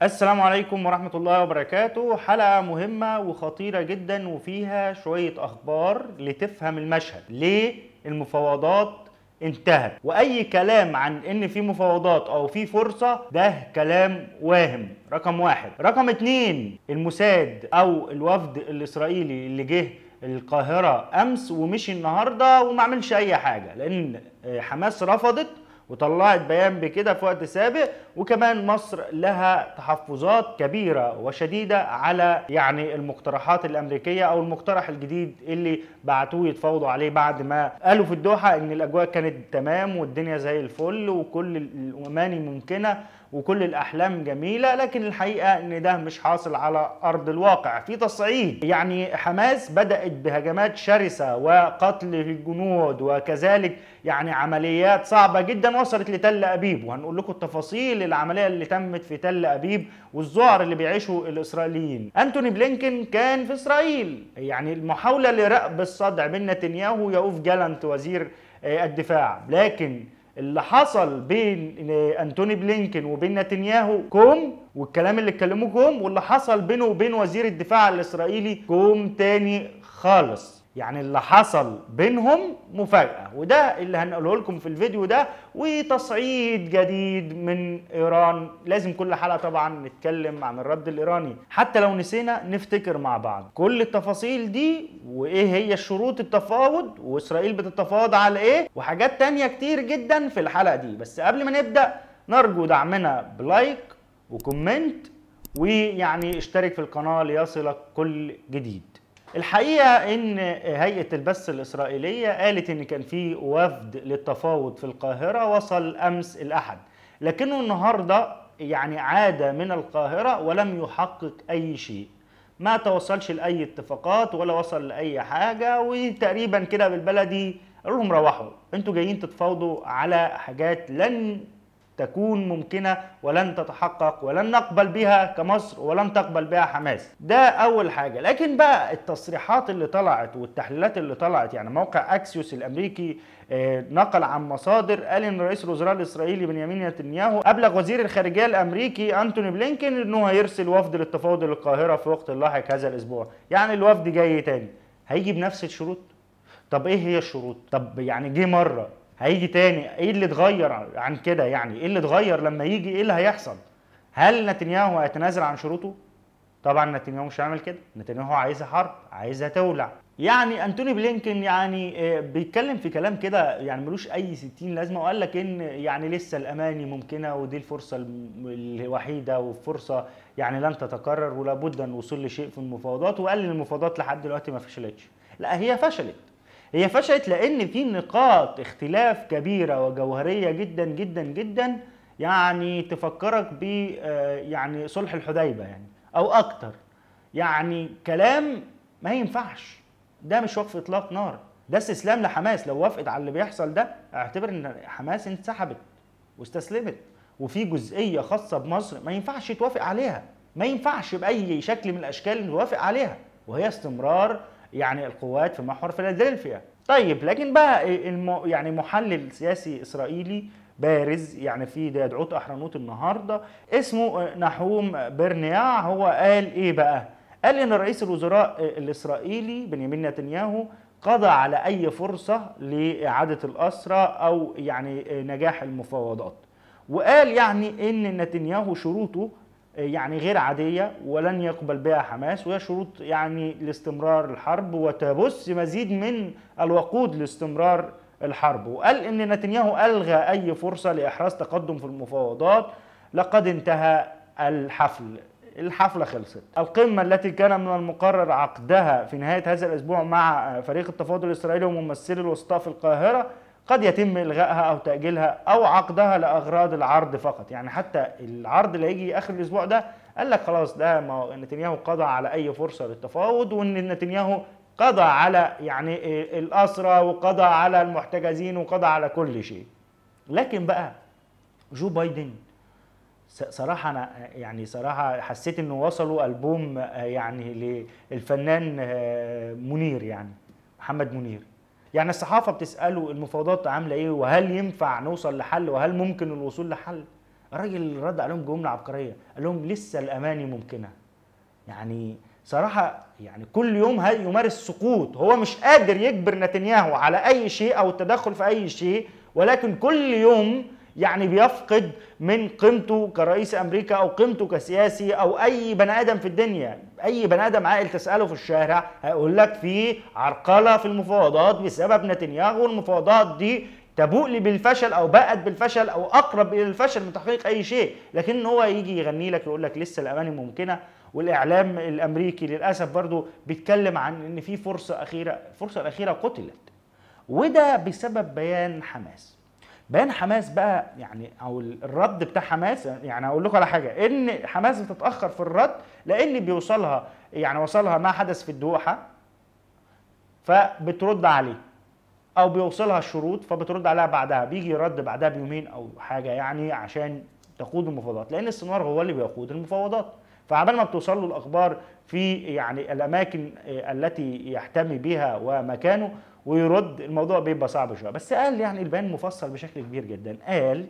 السلام عليكم ورحمة الله وبركاته حلقة مهمة وخطيرة جدا وفيها شوية أخبار لتفهم المشهد ليه المفاوضات انتهت وأي كلام عن إن في مفاوضات أو في فرصة ده كلام واهم رقم واحد رقم اتنين الموساد أو الوفد الإسرائيلي اللي جه القاهرة أمس ومشي النهاردة وما عملش أي حاجة لأن حماس رفضت وطلعت بيان بكده في وقت سابق وكمان مصر لها تحفظات كبيره وشديده على يعني المقترحات الامريكيه او المقترح الجديد اللي بعتوه يتفاوضوا عليه بعد ما قالوا في الدوحه ان الاجواء كانت تمام والدنيا زي الفل وكل الاماني ممكنه وكل الاحلام جميله لكن الحقيقه ان ده مش حاصل على ارض الواقع في تصعيد يعني حماس بدات بهجمات شرسه وقتل الجنود وكذلك يعني عمليات صعبه جدا وصلت لتل ابيب وهنقول لكم التفاصيل العمليه اللي تمت في تل ابيب والذعر اللي بيعيشه الاسرائيليين انتوني بلينكن كان في اسرائيل يعني المحاوله لرأب الصدع بين نتنياهو يوف جالانت وزير الدفاع لكن اللي حصل بين انتوني بلينكن وبين نتنياهو كوم والكلام اللي اتكلموه كوم واللي حصل بينه وبين وزير الدفاع الاسرائيلي كوم تاني خالص يعني اللي حصل بينهم مفاجأة وده اللي هنقوله لكم في الفيديو ده وتصعيد جديد من إيران لازم كل حلقة طبعا نتكلم عن الرد الإيراني حتى لو نسينا نفتكر مع بعض كل التفاصيل دي وإيه هي شروط التفاوض وإسرائيل بتتفاوض على إيه وحاجات تانية كتير جدا في الحلقة دي بس قبل ما نبدأ نرجو دعمنا بلايك وكومنت ويعني اشترك في القناة ليصلك كل جديد الحقيقه ان هيئه البث الاسرائيليه قالت ان كان في وفد للتفاوض في القاهره وصل امس الاحد لكنه النهارده يعني عاد من القاهره ولم يحقق اي شيء ما توصلش لاي اتفاقات ولا وصل لاي حاجه وتقريبا كده بالبلدي قالوا لهم روحوا انتوا جايين تتفاوضوا على حاجات لن تكون ممكنة ولن تتحقق ولن نقبل بها كمصر ولن تقبل بها حماس ده أول حاجة لكن بقى التصريحات اللي طلعت والتحليلات اللي طلعت يعني موقع أكسيوس الأمريكي نقل عن مصادر قال ان رئيس الوزراء الاسرائيلي بنيامين نتنياهو ابلغ وزير الخارجيه الامريكي انتوني بلينكن انه هيرسل وفد للتفاوض للقاهره في وقت لاحق هذا الاسبوع يعني الوفد جاي تاني هيجي بنفس الشروط طب ايه هي الشروط طب يعني جه مره هيجي تاني ايه اللي اتغير عن كده يعني ايه اللي اتغير لما يجي ايه اللي هيحصل هل نتنياهو هيتنازل عن شروطه طبعا نتنياهو مش هيعمل كده نتنياهو عايزها حرب عايزها تولع يعني انتوني بلينكن يعني بيتكلم في كلام كده يعني ملوش اي 60 لازمه وقال لك ان يعني لسه الاماني ممكنه ودي الفرصه الوحيده وفرصه يعني لن تتكرر ولا بد ان الوصول لشيء في المفاوضات وقال ان المفاوضات لحد دلوقتي ما فشلتش لا هي فشلت هي فشلت لان في نقاط اختلاف كبيره وجوهريه جدا جدا جدا يعني تفكرك ب يعني صلح الحديبه يعني او اكتر يعني كلام ما ينفعش ده مش وقف اطلاق نار ده استسلام لحماس لو وافقت على اللي بيحصل ده اعتبر ان حماس انسحبت واستسلمت وفي جزئيه خاصه بمصر ما ينفعش توافق عليها ما ينفعش باي شكل من الاشكال نوافق عليها وهي استمرار يعني القوات في محور فيلادلفيا طيب لكن بقى الم... يعني محلل سياسي اسرائيلي بارز يعني في دعوت احرنوت النهارده اسمه نحوم برنياع هو قال ايه بقى قال ان رئيس الوزراء الاسرائيلي بنيامين نتنياهو قضى على اي فرصه لاعاده الاسرى او يعني نجاح المفاوضات وقال يعني ان نتنياهو شروطه يعني غير عادية ولن يقبل بها حماس وهي شروط يعني لاستمرار الحرب وتبث مزيد من الوقود لاستمرار الحرب وقال ان نتنياهو الغى اي فرصة لاحراز تقدم في المفاوضات لقد انتهى الحفل الحفلة خلصت القمة التي كان من المقرر عقدها في نهاية هذا الأسبوع مع فريق التفاوض الإسرائيلي وممثلي الوسطاء في القاهرة قد يتم الغائها او تاجيلها او عقدها لاغراض العرض فقط يعني حتى العرض اللي هيجي اخر الاسبوع ده قال لك خلاص ده ما نتنياهو قضى على اي فرصه للتفاوض وان نتنياهو قضى على يعني الاسرى وقضى على المحتجزين وقضى على كل شيء لكن بقى جو بايدن صراحه انا يعني صراحه حسيت انه وصلوا البوم يعني للفنان منير يعني محمد منير يعني الصحافه بتساله المفاوضات عامله ايه وهل ينفع نوصل لحل وهل ممكن الوصول لحل الراجل رد عليهم جمله عبقريه قال لهم لسه الاماني ممكنه يعني صراحه يعني كل يوم هاي يمارس سقوط هو مش قادر يجبر نتنياهو على اي شيء او التدخل في اي شيء ولكن كل يوم يعني بيفقد من قيمته كرئيس امريكا او قيمته كسياسي او اي بني ادم في الدنيا اي بني ادم عاقل تساله في الشارع هيقول لك في عرقله في المفاوضات بسبب نتنياهو والمفاوضات دي تبوء لي بالفشل او بقت بالفشل او اقرب الى الفشل من تحقيق اي شيء لكن هو يجي يغني لك يقول لك لسه الاماني ممكنه والاعلام الامريكي للاسف برضو بيتكلم عن ان في فرصه اخيره الفرصه الاخيره قتلت وده بسبب بيان حماس بيان حماس بقى يعني او الرد بتاع حماس يعني اقول لكم على حاجه ان حماس بتتاخر في الرد لان بيوصلها يعني وصلها ما حدث في الدوحه فبترد عليه او بيوصلها الشروط فبترد عليها بعدها بيجي يرد بعدها بيومين او حاجه يعني عشان تقود المفاوضات لان السنوار هو اللي بيقود المفاوضات فعبال ما بتوصل له الاخبار في يعني الاماكن التي يحتمي بها ومكانه ويرد الموضوع بيبقى صعب شويه بس قال يعني البيان مفصل بشكل كبير جدا قال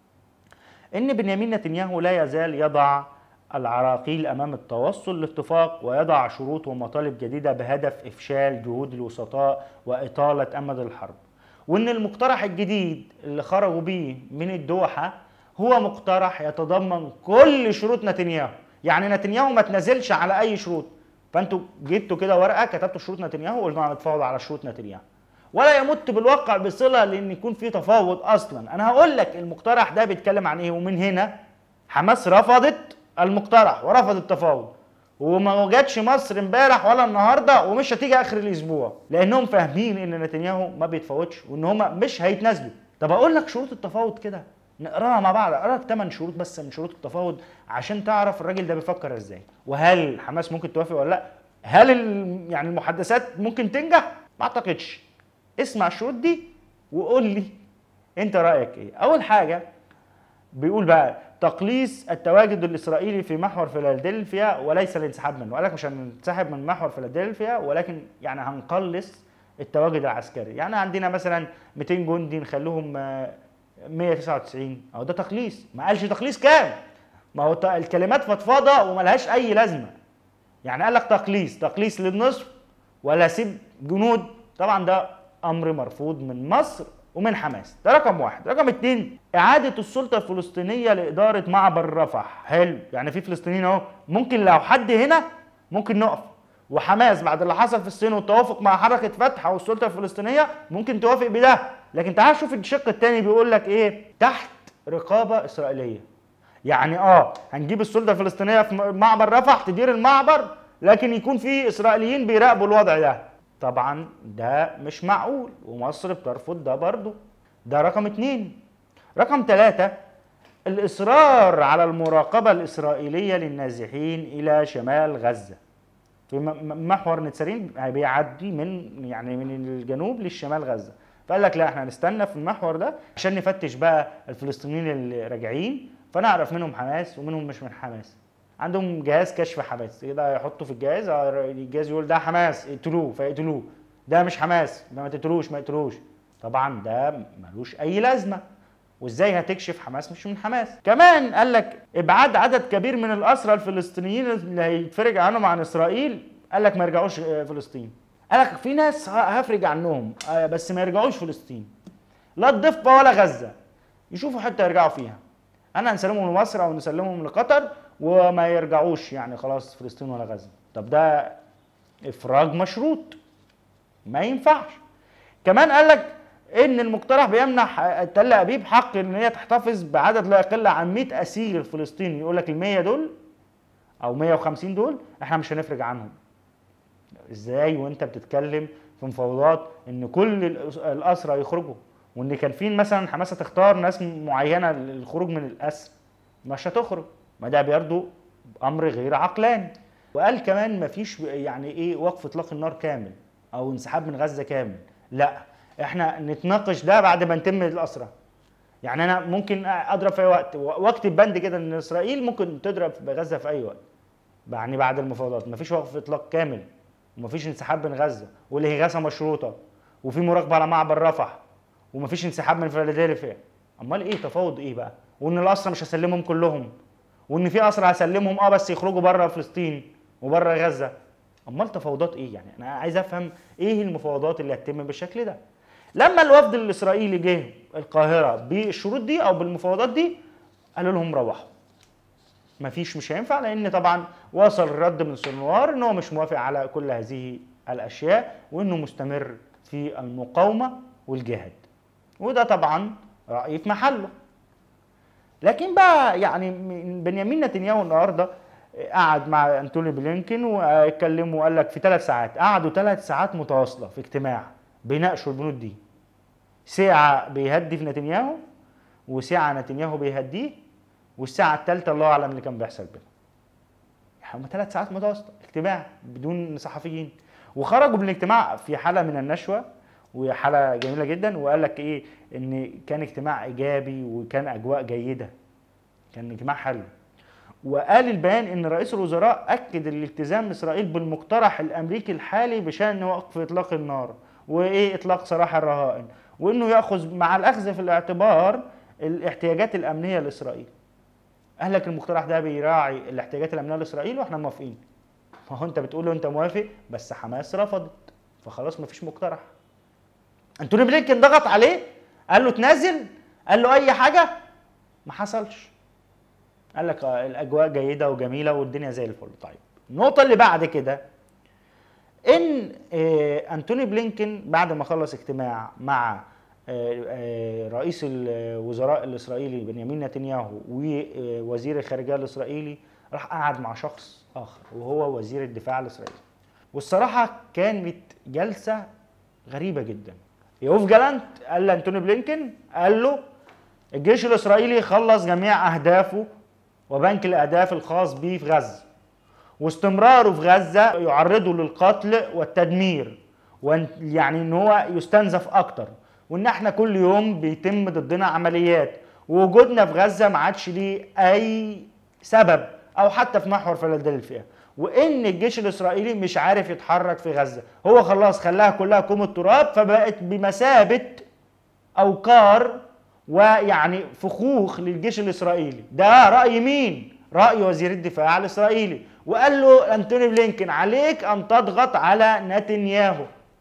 ان بنيامين نتنياهو لا يزال يضع العراقيل امام التوصل لاتفاق ويضع شروط ومطالب جديده بهدف افشال جهود الوسطاء واطاله امد الحرب وان المقترح الجديد اللي خرجوا بيه من الدوحه هو مقترح يتضمن كل شروط نتنياهو يعني نتنياهو ما تنزلش على اي شروط فانتوا جبتوا كده ورقه كتبتوا شروط نتنياهو وقلنا هنتفاوض على شروط نتنياهو ولا يمت بالواقع بصله لان يكون في تفاوض اصلا انا هقول لك المقترح ده بيتكلم عن ايه ومن هنا حماس رفضت المقترح ورفض التفاوض وما جاتش مصر امبارح ولا النهارده ومش هتيجي اخر الاسبوع لانهم فاهمين ان نتنياهو ما بيتفاوضش وان هم مش هيتنازلوا طب اقول لك شروط التفاوض كده نقراها مع بعض اقرا لك 8 شروط بس من شروط التفاوض عشان تعرف الراجل ده بيفكر ازاي وهل حماس ممكن توافق ولا لا هل يعني المحادثات ممكن تنجح ما اعتقدش اسمع الشروط دي وقول لي انت رايك ايه اول حاجه بيقول بقى تقليص التواجد الاسرائيلي في محور فيلادلفيا وليس الانسحاب منه قال لك مش هننسحب من محور فيلادلفيا ولكن يعني هنقلص التواجد العسكري يعني عندنا مثلا 200 جندي نخليهم 199 اهو ده تقليص ما قالش تقليص كام ما هو الكلمات فضفاضه وملهاش اي لازمه يعني قال لك تقليص تقليص للنصف ولا سيب جنود طبعا ده امر مرفوض من مصر ومن حماس ده رقم واحد رقم اتنين اعادة السلطة الفلسطينية لإدارة معبر رفح حلو يعني في فلسطينيين اهو ممكن لو حد هنا ممكن نقف وحماس بعد اللي حصل في الصين والتوافق مع حركة فتح او السلطة الفلسطينية ممكن توافق بده لكن تعال شوف الشق الثاني بيقول لك ايه تحت رقابة إسرائيلية يعني اه هنجيب السلطة الفلسطينية في معبر رفح تدير المعبر لكن يكون في إسرائيليين بيراقبوا الوضع ده طبعا ده مش معقول ومصر بترفض ده برضه ده رقم اتنين رقم ثلاثة الإصرار على المراقبة الإسرائيلية للنازحين إلى شمال غزة في محور نتسارين بيعدي من يعني من الجنوب للشمال غزة فقال لك لا احنا هنستنى في المحور ده عشان نفتش بقى الفلسطينيين اللي راجعين فنعرف منهم حماس ومنهم مش من حماس عندهم جهاز كشف حماس كده يحطوا في الجهاز الجهاز يقول ده حماس اقتلوه فيقتلوه ده مش حماس ده ما تقتلوش ما يقتلوش طبعا ده ملوش اي لازمه وازاي هتكشف حماس مش من حماس كمان قال لك ابعاد عدد كبير من الاسرى الفلسطينيين اللي هيتفرج عنهم عن اسرائيل قال لك ما يرجعوش فلسطين قال لك في ناس هفرج عنهم بس ما يرجعوش فلسطين لا الضفه ولا غزه يشوفوا حته يرجعوا فيها انا هنسلمهم لمصر او نسلمهم لقطر وما يرجعوش يعني خلاص فلسطين ولا غزه طب ده افراج مشروط ما ينفعش كمان قال لك ان المقترح بيمنح تل ابيب حق ان هي تحتفظ بعدد لا يقل عن 100 اسير فلسطيني يقول لك ال 100 دول او 150 دول احنا مش هنفرج عنهم ازاي وانت بتتكلم في مفاوضات ان كل الاسرى يخرجوا وان كان في مثلا حماس تختار ناس معينه للخروج من الاسر مش هتخرج ما ده برضه امر غير عقلاني وقال كمان مفيش يعني ايه وقف اطلاق النار كامل او انسحاب من غزه كامل لا احنا نتناقش ده بعد ما نتم الاسرى يعني انا ممكن اضرب في اي وقت واكتب بند كده ان اسرائيل ممكن تضرب في غزه في اي وقت يعني بعد المفاوضات مفيش وقف اطلاق كامل ومفيش انسحاب من غزه والاغاثه مشروطه وفي مراقبه على معبر رفح ومفيش انسحاب من فيلادلفيا امال ايه تفاوض ايه بقى وان الاسرى مش هسلمهم كلهم وان في اسرى هسلمهم اه بس يخرجوا بره فلسطين وبره غزه امال تفاوضات ايه يعني انا عايز افهم ايه المفاوضات اللي هتتم بالشكل ده لما الوفد الاسرائيلي جه القاهره بالشروط دي او بالمفاوضات دي قالوا لهم روحوا مفيش مش هينفع لان طبعا وصل الرد من سنوار ان هو مش موافق على كل هذه الاشياء وانه مستمر في المقاومه والجهاد وده طبعا راي في محله لكن بقى يعني بنيامين نتنياهو النهارده قعد مع انتوني بلينكن واتكلموا وقال لك في ثلاث ساعات قعدوا ثلاث ساعات متواصله في اجتماع بيناقشوا البنود دي ساعه بيهدي في نتنياهو وساعه نتنياهو بيهديه والساعه الثالثه الله اعلم اللي كان بيحصل بينهم هم ثلاث ساعات متواصله اجتماع بدون صحفيين وخرجوا من الاجتماع في حاله من النشوه وحاله جميله جدا وقال لك ايه ان كان اجتماع ايجابي وكان اجواء جيده كان اجتماع حلو وقال البيان ان رئيس الوزراء اكد الالتزام اسرائيل بالمقترح الامريكي الحالي بشان وقف اطلاق النار وايه اطلاق سراح الرهائن وانه ياخذ مع الاخذ في الاعتبار الاحتياجات الامنيه لاسرائيل قال لك المقترح ده بيراعي الاحتياجات الامنيه لاسرائيل واحنا موافقين ما هو انت بتقول له انت موافق بس حماس رفضت فخلاص مفيش مقترح انتوني بلينكن ضغط عليه قال له تنازل قال له اي حاجه ما حصلش قال لك الاجواء جيده وجميله والدنيا زي الفل طيب النقطه اللي بعد كده ان انتوني بلينكن بعد ما خلص اجتماع مع رئيس الوزراء الاسرائيلي بنيامين نتنياهو ووزير الخارجيه الاسرائيلي راح قعد مع شخص اخر وهو وزير الدفاع الاسرائيلي والصراحه كانت جلسه غريبه جدا يوف جالانت قال لانتوني بلينكن قال له الجيش الاسرائيلي خلص جميع اهدافه وبنك الاهداف الخاص به في غزه واستمراره في غزه يعرضه للقتل والتدمير ويعني ان هو يستنزف اكتر وان احنا كل يوم بيتم ضدنا عمليات ووجودنا في غزه ما عادش ليه اي سبب او حتى في محور فيلادلفيا وان الجيش الاسرائيلي مش عارف يتحرك في غزه هو خلاص خلاها كلها كوم التراب فبقت بمثابه اوكار ويعني فخوخ للجيش الاسرائيلي ده راي مين راي وزير الدفاع الاسرائيلي وقال له انتوني بلينكن عليك ان تضغط على نتنياهو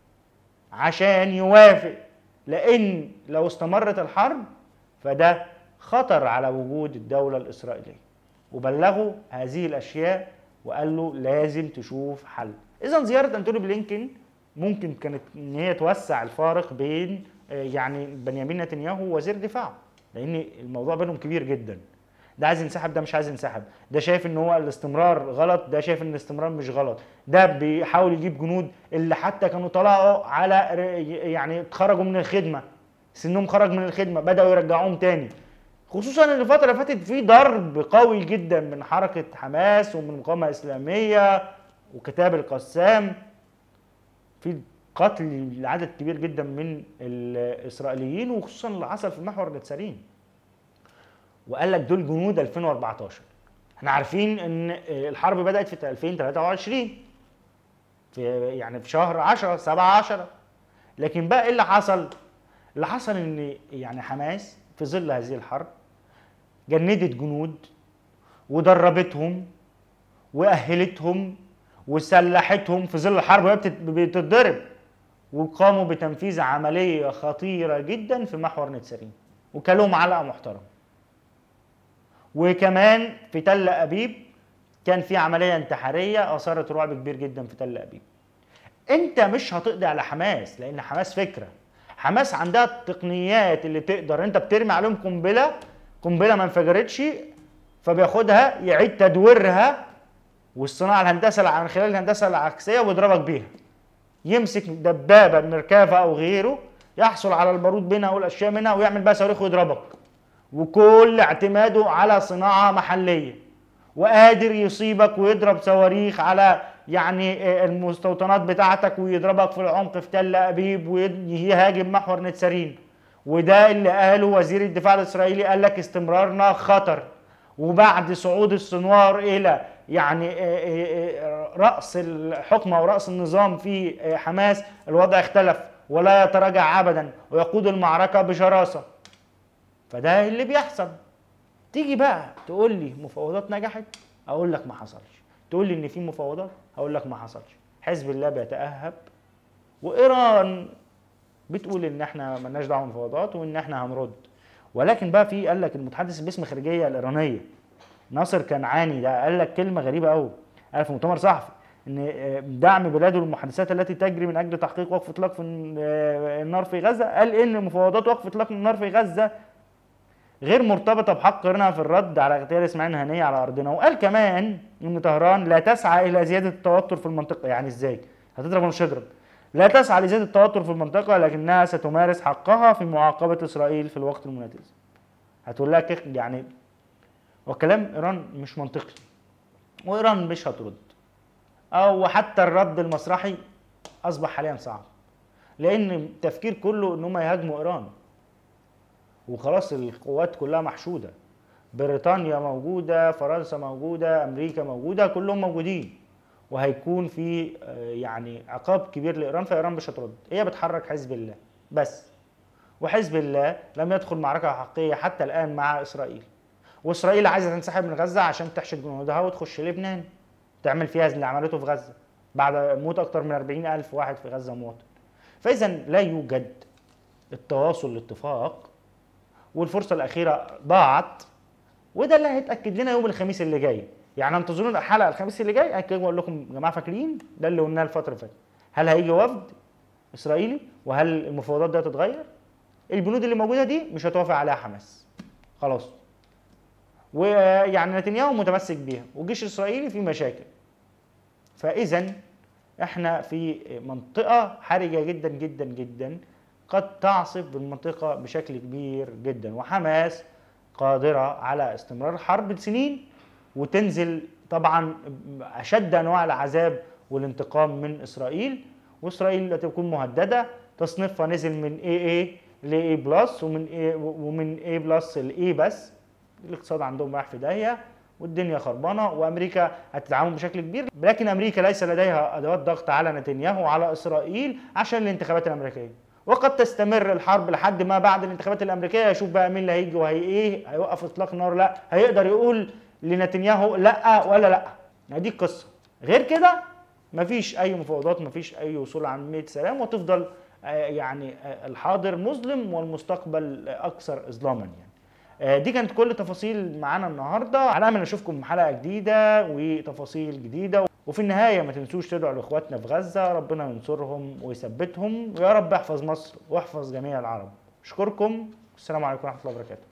عشان يوافق لان لو استمرت الحرب فده خطر على وجود الدوله الاسرائيليه وبلغوا هذه الاشياء وقال له لازم تشوف حل اذا زياره انتوني بلينكن ممكن كانت ان هي توسع الفارق بين يعني بنيامين نتنياهو ووزير دفاعه لان الموضوع بينهم كبير جدا ده عايز ينسحب ده مش عايز ينسحب ده شايف ان هو الاستمرار غلط ده شايف ان الاستمرار مش غلط ده بيحاول يجيب جنود اللي حتى كانوا طلعوا على يعني اتخرجوا من الخدمه سنهم خرج من الخدمه بداوا يرجعوهم تاني خصوصا ان الفتره اللي فاتت في ضرب قوي جدا من حركه حماس ومن المقاومه الاسلاميه وكتاب القسام في قتل لعدد كبير جدا من الاسرائيليين وخصوصا اللي حصل في محور نتسارين وقال لك دول جنود 2014 احنا عارفين ان الحرب بدات في 2023 في يعني في شهر 10 7 10 لكن بقى ايه اللي حصل اللي حصل ان يعني حماس في ظل هذه الحرب جندت جنود ودربتهم واهلتهم وسلحتهم في ظل الحرب وهي بتتضرب وقاموا بتنفيذ عمليه خطيره جدا في محور نتسارين وكلهم علقه محترمه وكمان في تل ابيب كان في عمليه انتحاريه اثارت رعب كبير جدا في تل ابيب انت مش هتقضي على حماس لان حماس فكره حماس عندها التقنيات اللي تقدر انت بترمي عليهم قنبله قنبله ما انفجرتش فبياخدها يعيد تدويرها والصناعه الهندسه من خلال الهندسه العكسيه ويضربك بيها يمسك دبابه ميركافا او غيره يحصل على البارود منها والاشياء منها ويعمل بقى صاروخ ويضربك وكل اعتماده على صناعه محليه وقادر يصيبك ويضرب صواريخ على يعني المستوطنات بتاعتك ويضربك في العمق في تل ابيب ويهاجم محور نتسارين وده اللي قاله وزير الدفاع الاسرائيلي قال لك استمرارنا خطر وبعد صعود السنوار الى يعني راس الحكم او راس النظام في حماس الوضع اختلف ولا يتراجع ابدا ويقود المعركه بشراسه فده اللي بيحصل تيجي بقى تقول لي مفاوضات نجحت اقول لك ما حصلش تقول لي ان في مفاوضات اقول لك ما حصلش حزب الله بيتاهب وايران بتقول ان احنا ملناش دعوه بالمفاوضات وان احنا هنرد ولكن بقى في قال لك المتحدث باسم الخارجيه الايرانيه ناصر كنعاني ده قال لك كلمه غريبه قوي قال في مؤتمر صحفي ان دعم بلاده للمحادثات التي تجري من اجل تحقيق وقف اطلاق في النار في غزه قال ان مفاوضات وقف اطلاق النار في غزه غير مرتبطه بحق ايران في الرد على اغتيال اسماعيل هنيه على ارضنا وقال كمان ان طهران لا تسعى الى زياده التوتر في المنطقه يعني ازاي هتضرب ولا مش هتضرب لا تسعى لزياده التوتر في المنطقه لكنها ستمارس حقها في معاقبه اسرائيل في الوقت المناسب هتقول لها كيف يعني وكلام ايران مش منطقي وايران مش هترد او حتى الرد المسرحي اصبح حاليا صعب لان التفكير كله ان هم يهاجموا ايران وخلاص القوات كلها محشوده بريطانيا موجوده فرنسا موجوده امريكا موجوده كلهم موجودين وهيكون في يعني عقاب كبير لايران فايران مش هترد هي بتحرك حزب الله بس وحزب الله لم يدخل معركه حقيقيه حتى الان مع اسرائيل واسرائيل عايزه تنسحب من غزه عشان تحشد جنودها وتخش لبنان تعمل فيها اللي عملته في غزه بعد موت اكتر من 40 الف واحد في غزه مواطن فاذا لا يوجد التواصل الاتفاق والفرصه الاخيره ضاعت وده اللي هيتاكد لنا يوم الخميس اللي جاي يعني انتظرونا الحلقه الخميس اللي جاي اكيد بقول لكم يا جماعه فاكرين ده اللي قلناه الفتره اللي فاتت هل هيجي وفد اسرائيلي وهل المفاوضات دي هتتغير البنود اللي موجوده دي مش هتوافق عليها حماس خلاص ويعني نتنياهو متمسك بيها والجيش الاسرائيلي فيه مشاكل فاذا احنا في منطقه حرجه جدا جدا جدا قد تعصف بالمنطقه بشكل كبير جدا وحماس قادره على استمرار الحرب سنين وتنزل طبعا اشد انواع العذاب والانتقام من اسرائيل واسرائيل تكون مهدده تصنيفها نزل من AA ل A بلس ومن A ومن A بلس ل A بس الاقتصاد عندهم رايح في داهيه والدنيا خربانه وامريكا هتتعاون بشكل كبير لكن امريكا ليس لديها ادوات ضغط على نتنياهو وعلى اسرائيل عشان الانتخابات الامريكيه وقد تستمر الحرب لحد ما بعد الانتخابات الامريكيه يشوف بقى مين اللي هيجي وهي ايه هيوقف اطلاق النار لا هيقدر يقول لنتنياهو لا ولا لا دي القصه غير كده مفيش اي مفاوضات مفيش اي وصول عمليه سلام وتفضل يعني الحاضر مظلم والمستقبل اكثر اظلاما يعني دي كانت كل تفاصيل معانا النهارده على امل اشوفكم حلقه جديده وتفاصيل جديده وفي النهايه ما تنسوش تدعوا لاخواتنا في غزه ربنا ينصرهم ويثبتهم ويا رب احفظ مصر واحفظ جميع العرب اشكركم والسلام عليكم ورحمه الله وبركاته